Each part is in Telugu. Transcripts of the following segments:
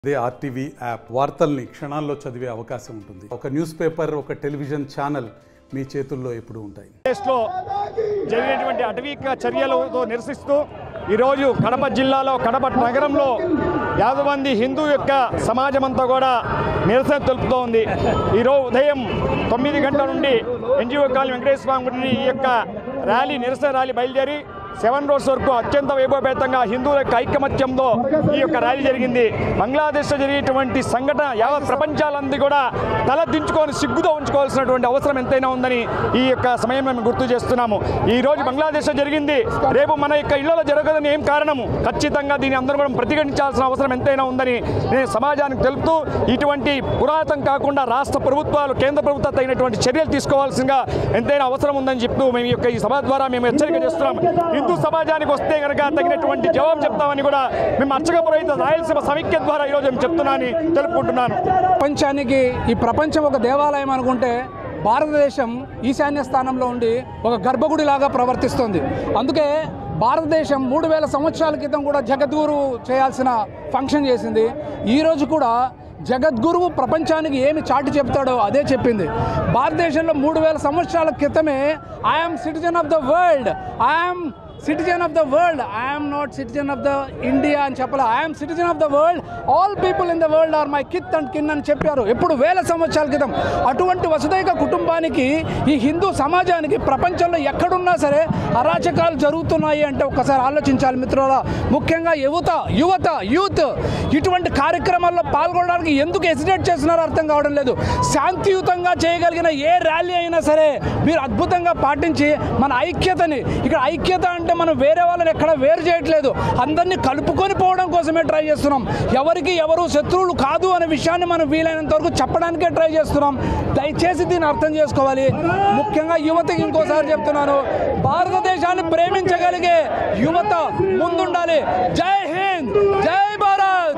అదే ఆర్టీవీ యాప్ వార్తల్ని క్షణాల్లో చదివే అవకాశం ఉంటుంది ఒక న్యూస్ పేపర్ ఒక టెలివిజన్ ఛానల్ మీ చేతుల్లో ఎప్పుడూ ఉంటాయి లో జరిగినటువంటి అటవీక చర్యలతో నిరసిస్తూ ఈరోజు కడప జిల్లాలో కడప నగరంలో యాభై మంది హిందూ యొక్క సమాజం అంతా కూడా నిరసన తెలుపుతూ ఉంది ఈరోజు ఉదయం తొమ్మిది గంటల నుండి ఎన్జిఓ కాలనీ వెంకటేశ్వర స్వామి గుడి ఈ యొక్క ర్యాలీ నిరసన ర్యాలీ బయలుదేరి సెవెన్ రోడ్స్ వరకు అత్యంత వైభవపేతంగా హిందువుల యొక్క ఐకమత్యంతో ఈ యొక్క ర్యాలీ జరిగింది బంగ్లాదేశ్లో జరిగేటువంటి సంఘటన యావత్ ప్రపంచాలందరి కూడా తల దించుకొని సిగ్గుతో ఉంచుకోవాల్సినటువంటి అవసరం ఎంతైనా ఉందని ఈ యొక్క సమయం మేము గుర్తు చేస్తున్నాము ఈ రోజు బంగ్లాదేశ్లో జరిగింది రేపు మన యొక్క ఇళ్లలో జరగదని ఏం కారణము ఖచ్చితంగా దీన్ని అందరూ కూడా ప్రతిఘటించాల్సిన అవసరం ఎంతైనా ఉందని నేను సమాజానికి తెలుపుతూ ఇటువంటి పురాతం కాకుండా రాష్ట్ర ప్రభుత్వాలు కేంద్ర ప్రభుత్వాలు తగినటువంటి చర్యలు తీసుకోవాల్సిందిగా ఎంతైనా అవసరం ఉందని చెప్తూ మేము ఈ యొక్క ఈ సభ ద్వారా మేము హెచ్చరిక చేస్తున్నాం హిందూ సమాజానికి వస్తే కనుక తగినటువంటి జవాబు చెప్తామని కూడా మేము అర్చక పురోహిత రాయలసీమ సమైక్య ద్వారా ఈరోజు మేము చెప్తున్నానని తెలుపుకుంటున్నాను ప్రపంచానికి ఈ ప్రపంచం ఒక దేవాలయం అనుకుంటే భారతదేశం ఈశాన్య స్థానంలో ఉండి ఒక గర్భగుడిలాగా ప్రవర్తిస్తుంది అందుకే భారతదేశం మూడు వేల సంవత్సరాల క్రితం కూడా జగద్గురు చేయాల్సిన ఫంక్షన్ చేసింది ఈరోజు కూడా జగద్గురువు ప్రపంచానికి ఏమి చాటి చెప్తాడో అదే చెప్పింది భారతదేశంలో మూడు వేల సంవత్సరాల క్రితమే I'm citizen of the world I'm citizen of the world I'm not citizen of the India అని చెప్పాలి I'm citizen of the world all people in the world are my kith and kin అని చెప్పారు ఎప్పుడు వేల సంవత్సరాల క్రితం అటువంటి వసుదైక కుటుంబానికి ఈ హిందూ సమాజానికి ప్రపంచంలో ఎక్కడున్నా సరే అరాచకాలు జరుగుతున్నాయి అంటే ఒక్కసారి ఆలోచించాలి మిత్రుల ముఖ్యంగా యువత యువత యూత్ ఇటువంటి కార్యక్రమాల్లో పాల్గొనడానికి ఎందుకు హెసిటేట్ చేస్తున్నారో అర్థం కావడం లేదు శాంతియుతంగా చేయగలిగిన ఏ ర్యాలీ అయినా సరే మీరు అద్భుతంగా పాటించి మన ఐక్యతని ఇక్కడ ఐక్యత అంటే మనం వేరే వాళ్ళని ఎక్కడ వేరు చేయట్లేదు అందరినీ కలుపుకొని పోవడం కోసమే ట్రై చేస్తున్నాం ఎవరికి ఎవరు శత్రువులు కాదు అనే విషయాన్ని మనం వీలైనంత వరకు చెప్పడానికే ట్రై చేస్తున్నాం దయచేసి దీన్ని అర్థం చేసుకోవాలి ముఖ్యంగా యువతకి ఇంకోసారి చెప్తున్నాను భారతదేశాన్ని ప్రేమించగలిగే యువత ముందుండాలి జై హింద్ జై భారత్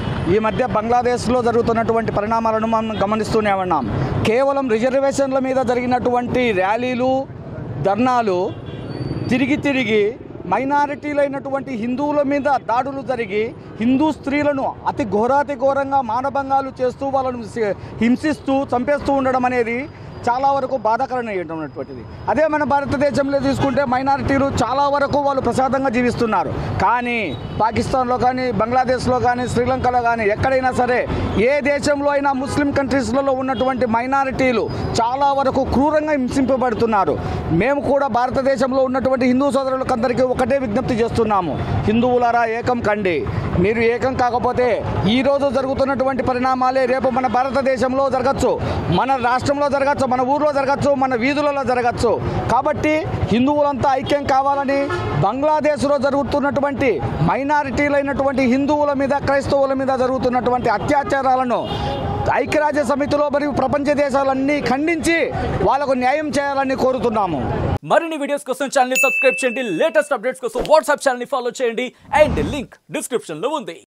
ఈ మధ్య బంగ్లాదేశ్లో జరుగుతున్నటువంటి పరిణామాలను మనం గమనిస్తూనే ఉన్నాం కేవలం రిజర్వేషన్ల మీద జరిగినటువంటి ర్యాలీలు ధర్నాలు తిరిగి తిరిగి మైనారిటీలైనటువంటి హిందువుల మీద దాడులు జరిగి హిందూ స్త్రీలను అతి ఘోరాతి ఘోరంగా మానభంగాలు చేస్తూ వాళ్ళను సి- హింసిస్తూ చంపేస్తూ ఉండడం అనేది చాలా వరకు బాధాకరమైనటువంటిది అదే మన భారతదేశంలో తీసుకుంటే మైనారిటీలు చాలా వరకు వాళ్ళు ప్రసాదంగా జీవిస్తున్నారు కానీ పాకిస్తాన్లో కానీ బంగ్లాదేశ్లో కానీ శ్రీలంకలో కానీ ఎక్కడైనా సరే ఏ దేశంలో అయినా ముస్లిం కంట్రీస్లలో ఉన్నటువంటి మైనారిటీలు చాలా వరకు క్రూరంగా హింసింపబడుతున్నారు మేము కూడా భారతదేశంలో ఉన్నటువంటి హిందూ సోదరులకందరికీ ఒకటే విజ్ఞప్తి చేస్తున్నాము హిందువులారా ఏకం కండి మీరు ఏకం కాకపోతే ఈ రోజు జరుగుతున్నటువంటి పరిణామాలే రేపు మన భారతదేశంలో జరగచ్చు మన రాష్ట్రంలో జరగచ్చు మన ఊర్లో జరగచ్చు మన వీధులలో జరగచ్చు కాబట్టి హిందువులంతా ఐక్యం కావాలని బంగ్లాదేశ్లో జరుగుతున్నటువంటి మైనారిటీలైనటువంటి హిందువుల మీద క్రైస్తవుల మీద జరుగుతున్నటువంటి అత్యాచారాలను ఐక్యరాజ్య సమితిలో మరియు ప్రపంచ దేశాలన్నీ ఖండించి వాళ్ళకు న్యాయం చేయాలని కోరుతున్నాము మరిన్ని వీడియోస్ కోసం ఛానల్ ని సబ్స్క్రైబ్ చేయండి లేటెస్ట్ అప్డేట్స్ కోసం వాట్సాప్ ఛానల్ ని ఫాలో చేయండి అండ్ లింక్ డిస్క్రిప్షన్ లో ఉంది